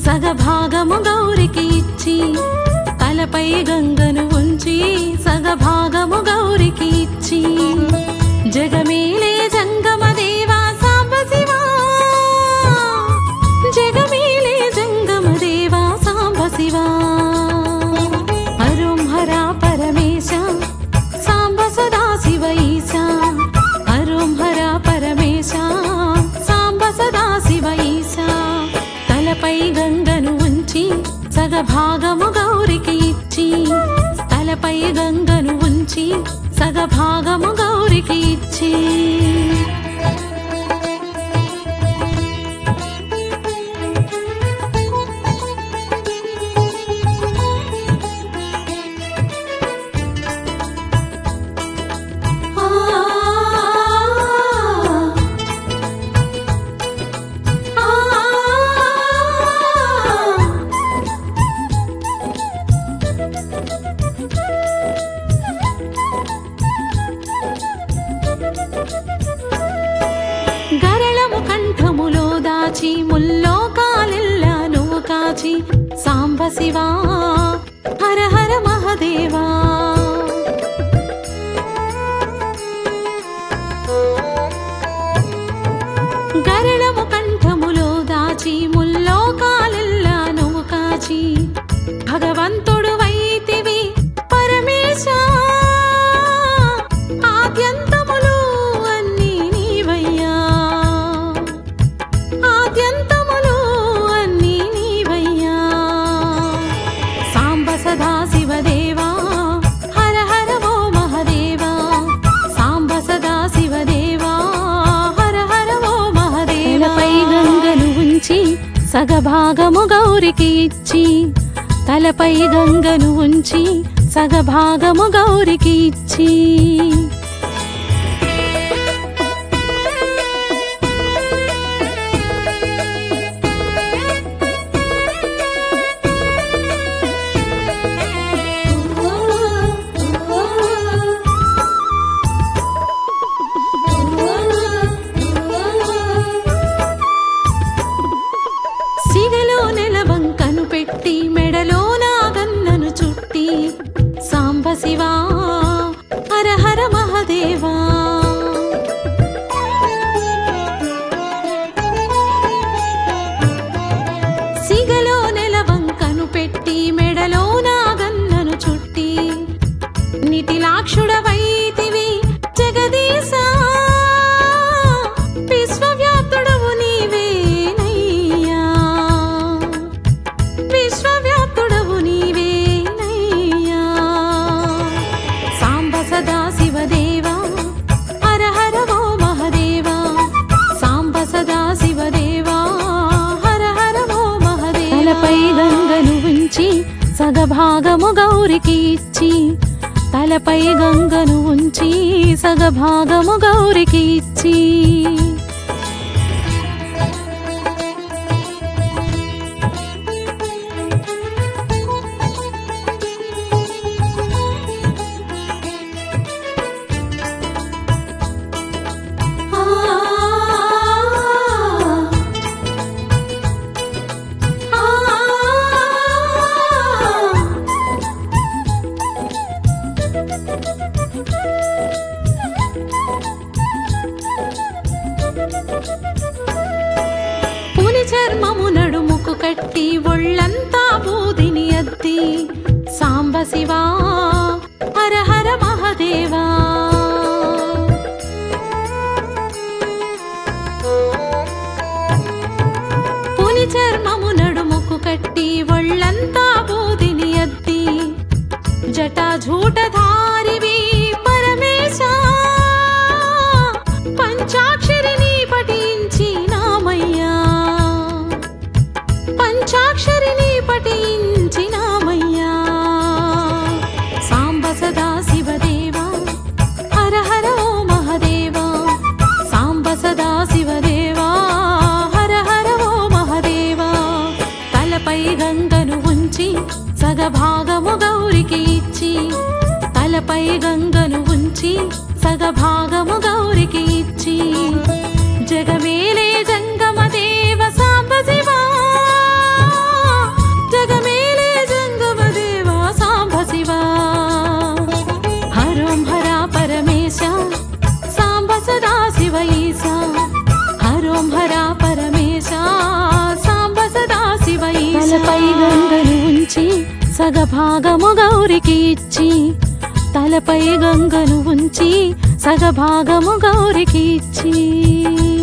సగభాగము గౌరికి ఇచ్చి తలపై గంగను ఉంచి సగభాగము గౌరికి ఇచ్చి జగమేలే జంగమ దేవా సాంబ శివా జగమేలే జంగమ దేవా సాంబ శివా హరం హర పరమేశ సాంబ సదా శివ ఈశా హరం హర పరమేశ సాంబ సదా శివ ఈశా తలపై గంగను ఉంచి సగభాగము గౌరికి ఇచ్చి తలపై గంగను ఉంచి సగభాగము గౌరికి ఇచ్చి గరళము కంఠములో దాచి ముల్లో కాలెల్లా నువ్వు కాచి సాంబ శివా హర హర మహదేవా గరళము కంఠములో దాచి ముల్లో కాలెల్లా నువ్వు కాచి భగవంతుడు వైతివి పరమేశ ఆద్యంతములు అన్నీ నీవయ్యా ఆద్యంతములు అన్నీ నీవయ్యా సాంబ సదా శివదేవా హర హర ఓ మహదేవా సాంబ సదా శివదేవా హర హర ఓ మహదేవపై గంగను ఉంచి సగభాగము గౌరికి ఇచ్చి తలపై గంగను ఉంచి సగభాగము గౌరికి ఇచ్చి సిగలో నెలవంకను పెట్టి మెడలో నాగన్నను చుట్టి సాంబ శివా హర హర మహదేవా సిగలో నెలవంకను పెట్టి మెడలో నాగన్నను చుట్టి నిటిలాక్షుడవైతివి జగదీశా విశ్వవ్యాప్తుడవు నీవేనయ్యా విశ్వవ్యాప్తుడవు నీవేనయ్యా సాంబ సదా శివదేవా హర హర ఓ మహదేవా సాంబ సదా శివదేవా హర హర ఓ మహదేవపై గంగను ఉంచి సగభాగము గౌరికి ఇచ్చి తలపై గంగను ఉంచి సగభాగము గౌరికి ఇచ్చి పులి చర్మము నడుముకు కట్టి ఒళ్ళంతా బూదిని అద్ది సాంబ శివా హర హర మహదేవా పులి చర్మము నడుముకు కట్టి ఒళ్ళంతా బూదిని అద్ది జటాజూటధారివి పరమేశ పంచాక్షరిని పఠించి నామయ్యా పంచాక్షరిని పఠించి నామయ్యా సాంబ సదా శివదేవా హర హర ఓ మహదేవా సాంబ సదా శివదేవా హర హర ఓ మహదేవా తలపై గంగను ఉంచి సగభాగము గౌరికి ఇచ్చి తలపై గంగను ఉంచి సగభాగము గౌరికి ఇచ్చి జగమేలే జంగమ దేవ సాంబ శివా సగభాగము గౌరికి ఇచ్చి తలపై గంగను ఉంచి సగభాగము గౌరికి ఇచ్చి